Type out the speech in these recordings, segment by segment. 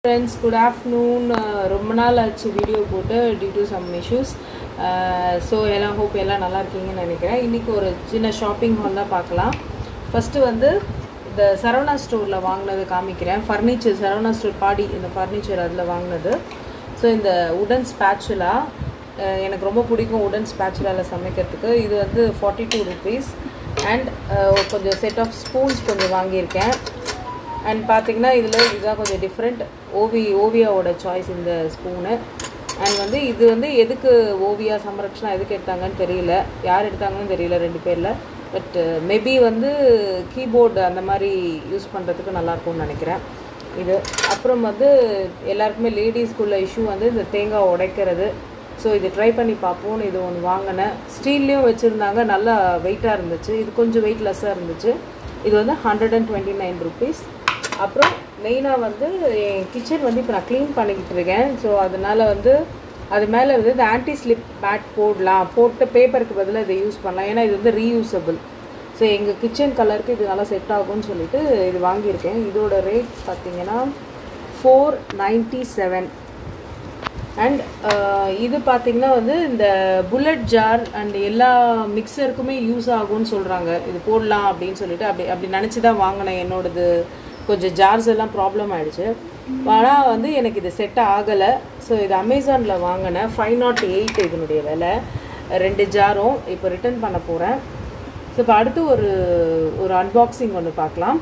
friends good afternoon ரொம்ப நாள் ஆச்சு வீடியோ போட்டு due to some issues so எல்லாம் ஹோப் எல்லாம் நல்லா இருக்கீங்கன்னு நினைக்கிறேன் இன்றைக்கி ஒரு சின்ன ஷாப்பிங் ஹால் தான் பார்க்கலாம் ஃபஸ்ட்டு வந்து இந்த சரவணா ஸ்டோரில் வாங்கினது காமிக்கிறேன் ஃபர்னிச்சர் சரவணா ஸ்டோர் பாடி இந்த ஃபர்னிச்சர் அதில் வாங்கினது ஸோ இந்த உடன் ஸ்பேச்சுலா எனக்கு ரொம்ப பிடிக்கும் உடன் ஸ்பேச்சுலாவில் சமைக்கிறதுக்கு இது வந்து ஃபார்ட்டி டூ ருபீஸ் அண்ட் கொஞ்சம் செட் ஆஃப் ஸ்பூன்ஸ் கொஞ்சம் வாங்கியிருக்கேன் அண்ட் பார்த்தீங்கன்னா இதில் இதுதான் கொஞ்சம் டிஃப்ரெண்ட் ஓவி ஓவியாவோட சாய்ஸ் இந்த ஸ்பூனு அண்ட் வந்து இது வந்து எதுக்கு ஓவியா சம்ரக்ஷனா எதுக்கு எடுத்தாங்கன்னு தெரியல யார் எடுத்தாங்கன்னு தெரியல ரெண்டு பேரில் பட் மேபி வந்து கீபோர்டு அந்த மாதிரி யூஸ் பண்ணுறதுக்கு நல்லாயிருக்கும்னு நினைக்கிறேன் இது அப்புறம் வந்து எல்லாருக்குமே லேடிஸ்க்குள்ள இஷ்யூ வந்து இந்த தேங்காய் உடைக்கிறது ஸோ இது ட்ரை பண்ணி பார்ப்போம்னு இது ஒன்று வாங்கினேன் ஸ்டீல்லையும் வச்சுருந்தாங்க நல்லா வெயிட்டாக இருந்துச்சு இது கொஞ்சம் வெயிட்லெஸ்ஸாக இருந்துச்சு இது வந்து hundred and twenty nine rupees அப்புறம் மெயினாக வந்து என் கிச்சன் வந்து இப்போ நான் க்ளீன் பண்ணிக்கிட்டு இருக்கேன் ஸோ அதனால் வந்து அது மேலே வந்து இந்த ஆன்டி ஸ்லிப் பேட் போடலாம் போட்டு பேப்பருக்கு பதிலாக இதை யூஸ் பண்ணலாம் ஏன்னா இது வந்து ரீயூசபிள் ஸோ எங்கள் கிச்சன் கலருக்கு இது நல்லா செட் ஆகும்னு சொல்லிட்டு இது வாங்கியிருக்கேன் இதோட ரேட் பார்த்தீங்கன்னா ஃபோர் நைன்ட்டி செவன் அண்ட் இது பார்த்திங்கன்னா வந்து இந்த புல்லட் ஜார் அண்ட் எல்லா மிக்சருக்குமே யூஸ் ஆகும்னு சொல்கிறாங்க இது போடலாம் அப்படின்னு சொல்லிட்டு அப்படி அப்படி நினச்சி தான் வாங்கினேன் என்னோடது கொஞ்சம் ஜார்ஸ் எல்லாம் ப்ராப்ளம் ஆகிடுச்சு ஆனால் வந்து எனக்கு இது செட் ஆகலை ஸோ இது அமேசானில் வாங்கினேன் ஃபைவ் நாட் எயிட் இதனுடைய விலை ரெண்டு ஜாரும் இப்போ ரிட்டர்ன் பண்ண போகிறேன் ஸோ இப்போ அடுத்து ஒரு ஒரு அன்பாக்சிங் ஒன்று பார்க்கலாம்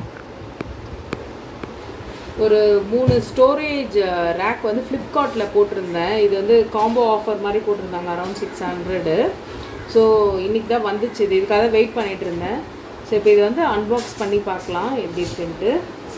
ஒரு மூணு ஸ்டோரேஜ் ரேக் வந்து ஃப்ளிப்கார்ட்டில் போட்டிருந்தேன் இது வந்து காம்போ ஆஃபர் மாதிரி போட்டிருந்தாங்க அரௌண்ட் சிக்ஸ் ஹண்ட்ரடு ஸோ இன்றைக்கி தான் வந்துச்சு இது இதுக்காக வெயிட் பண்ணிகிட்டு இருந்தேன் ஸோ இப்போ இது வந்து அன்பாக்ஸ் பண்ணி பார்க்கலாம் எப்படி இருக்குன்ட்டு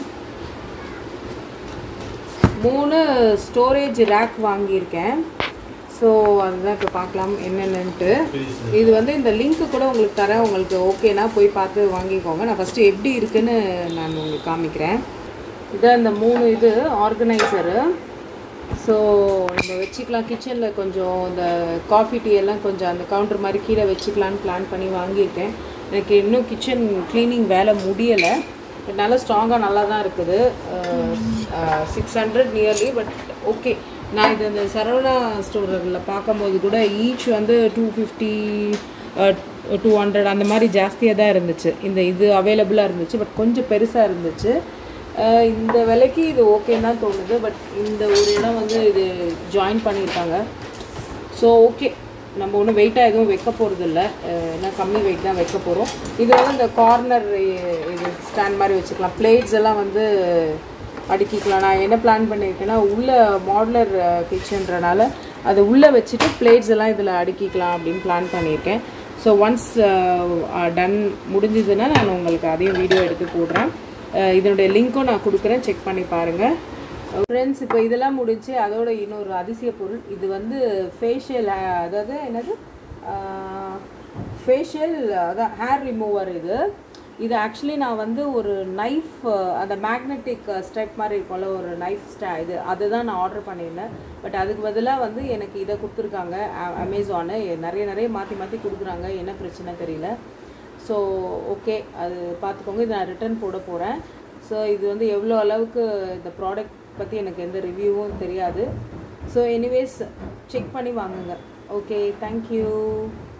மூணு ஸ்டோரேஜ் ரேக் வாங்கியிருக்கேன் ஸோ அதுதான் இப்போ பார்க்கலாம் என்னென்னன்ட்டு இது வந்து இந்த லிங்க்கு கூட உங்களுக்கு தரேன் உங்களுக்கு ஓகேனா போய் பார்த்து வாங்கிக்கோங்க நான் ஃபஸ்ட்டு எப்படி இருக்குன்னு நான் உங்களுக்கு காமிக்கிறேன் இதான் இந்த மூணு இது ஆர்கனைசரு ஸோ நம்ம வச்சுக்கலாம் கிச்சனில் கொஞ்சம் இந்த காஃபி டீ எல்லாம் கொஞ்சம் அந்த கவுண்டர் மாதிரி கீழே வச்சுக்கலான்னு பிளான் பண்ணி வாங்கியிருக்கேன் எனக்கு இன்னும் கிச்சன் க்ளீனிங் வேலை முடியலை நல்லா ஸ்ட்ராங்காக நல்லா தான் இருக்குது six hundred nearly but okay நான் இது இந்த சரவணா ஸ்டோரில் பார்க்கும்போது கூட ஈச் வந்து டூ ஃபிஃப்டி டூ ஹண்ட்ரட் அந்த மாதிரி ஜாஸ்தியாக தான் இருந்துச்சு இந்த இது அவைலபிளாக இருந்துச்சு பட் கொஞ்சம் பெருசாக இருந்துச்சு இந்த விலைக்கு இது ஓகேன்னு தான் தோணுது பட் இந்த ஒரு இடம் வந்து இது ஜாயின் பண்ணியிருக்காங்க ஸோ ஓகே நம்ம ஒன்றும் வெயிட்டாக எதுவும் வைக்க போகிறது இல்லை ஏன்னா கம்மி வெயிட் தான் வைக்க போகிறோம் இது வந்து இந்த கார்னர் இது ஸ்டாண்ட் மாதிரி வச்சுக்கலாம் பிளேட்ஸ் எல்லாம் வந்து அடுக்கிக்கலாம் நான் என்ன பிளான் பண்ணியிருக்கேன்னா உள்ள மாடுலர் கிச்சன்றனால அதை உள்ளே வச்சுட்டு பிளேட்ஸ் எல்லாம் இதில் அடுக்கிக்கலாம் அப்படின்னு பிளான் பண்ணியிருக்கேன் ஸோ ஒன்ஸ் டன் முடிஞ்சதுன்னா நான் உங்களுக்கு அதையும் வீடியோ எடுத்து போடுறேன் இதனுடைய லிங்க்கும் நான் கொடுக்குறேன் செக் பண்ணி பாருங்கள் ஃப்ரெண்ட்ஸ் இப்போ இதெல்லாம் முடிஞ்சு அதோட இன்னொரு அதிசய பொருள் இது வந்து ஃபேஷியல் அதாவது என்னது ஃபேஷியல் அதான் ஹேர் ரிமூவர் இது இது ஆக்சுவலி நான் வந்து ஒரு நைஃப் அந்த மேக்னெட்டிக் ஸ்டெப் மாதிரி இருக்கும்ல ஒரு நைஃப் ஸ்டா இது அதுதான் நான் ஆர்டர் பண்ணியிருந்தேன் பட் அதுக்கு பதிலாக வந்து எனக்கு இதை கொடுத்துருக்காங்க அமேசானு நிறைய நிறைய மாற்றி மாற்றி கொடுக்குறாங்க என்ன பிரச்சனை தெரியல ஸோ ஓகே அது பார்த்துக்கோங்க இதை நான் ரிட்டர்ன் போட போகிறேன் ஸோ இது வந்து எவ்வளோ அளவுக்கு இந்த ப்ராடக்ட் பற்றி எனக்கு எந்த ரிவ்யூவும் தெரியாது ஸோ எனிவேஸ் செக் பண்ணி வாங்குங்க ஓகே தேங்க்யூ